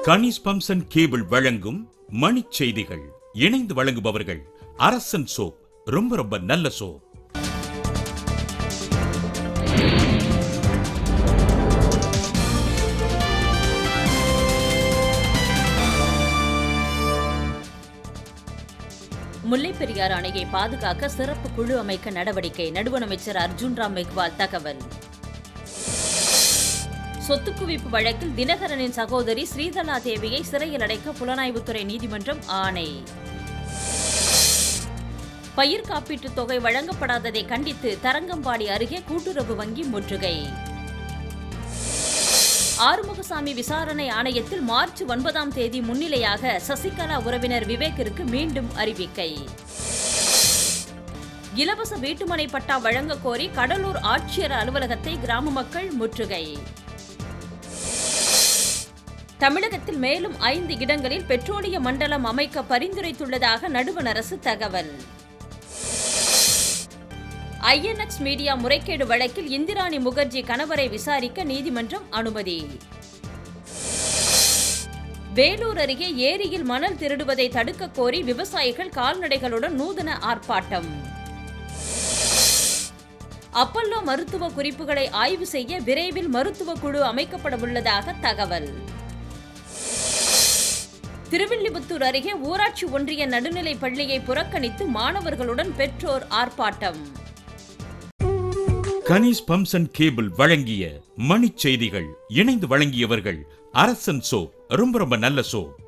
கனிஸ் பம்சன் cable வழங்கும் மணிச் செய்திகள் இணைந்து வழங்குபவர்கள் அரசன் சோப் ரொம்ப ரொம்ப நல்ல சோப் முல்லைப் பெரியாறு அணையை பாதுகாக்க சிறப்பு குழு அமைக்க நடவடிக்கை நடுவண் அமைச்சர் அர்ஜுன் ராம் மெக்வால் தகவல் சொத்து குவிப்பு வழக்கில் தினகரனின் சகோதரி ஸ்ரீதலா தேவியை சிறையில் அடைக்க புலனாய்வுத்துறை நீதிமன்றம் ஆணை பயிர் காப்பீட்டுத் தொகை வழங்கப்படாததை கண்டித்து தரங்கம்பாடி அருகே கூட்டுறவு வங்கி முற்றுகை ஆறுமுகசாமி விசாரணை ஆணையத்தில் மார்ச் ஒன்பதாம் தேதி முன்னிலையாக சசிகலா உறவினர் விவேக்கிற்கு மீண்டும் அறிவிக்கை இலவச வீட்டுமனை பட்டா வழங்க கோரி கடலூர் ஆட்சியர் அலுவலகத்தை கிராம மக்கள் முற்றுகை தமிழகத்தில் மேலும் ஐந்து இடங்களில் பெட்ரோலிய மண்டலம் அமைக்க பரிந்துரைத்துள்ளதாக நடுவண் அரசு தகவல் ஐஎன்எக்ஸ் மீடியா முறைகேடு வழக்கில் இந்திராணி முகர்ஜி கணவரை விசாரிக்க நீதிமன்றம் அனுமதி வேலூர் அருகே ஏரியில் மணல் திருடுவதை தடுக்க கோரி விவசாயிகள் கால்நடைகளுடன் நூதன ஆர்ப்பாட்டம் அப்பல்லோ மருத்துவ குறிப்புகளை ஆய்வு செய்ய விரைவில் மருத்துவ குழு அமைக்கப்படவுள்ளதாக தகவல் திருவில்லிபுத்தூர் அருகே ஊராட்சி ஒன்றிய நடுநிலைப் பள்ளியை புறக்கணித்து மாணவர்களுடன் பெற்றோர் ஆர்ப்பாட்டம் கனிஸ் பம்சன் கேபிள் வழங்கிய மணிச் செய்திகள் இணைந்து வழங்கியவர்கள் அரசன் சோப் ரொம்ப ரொம்ப நல்ல சோப்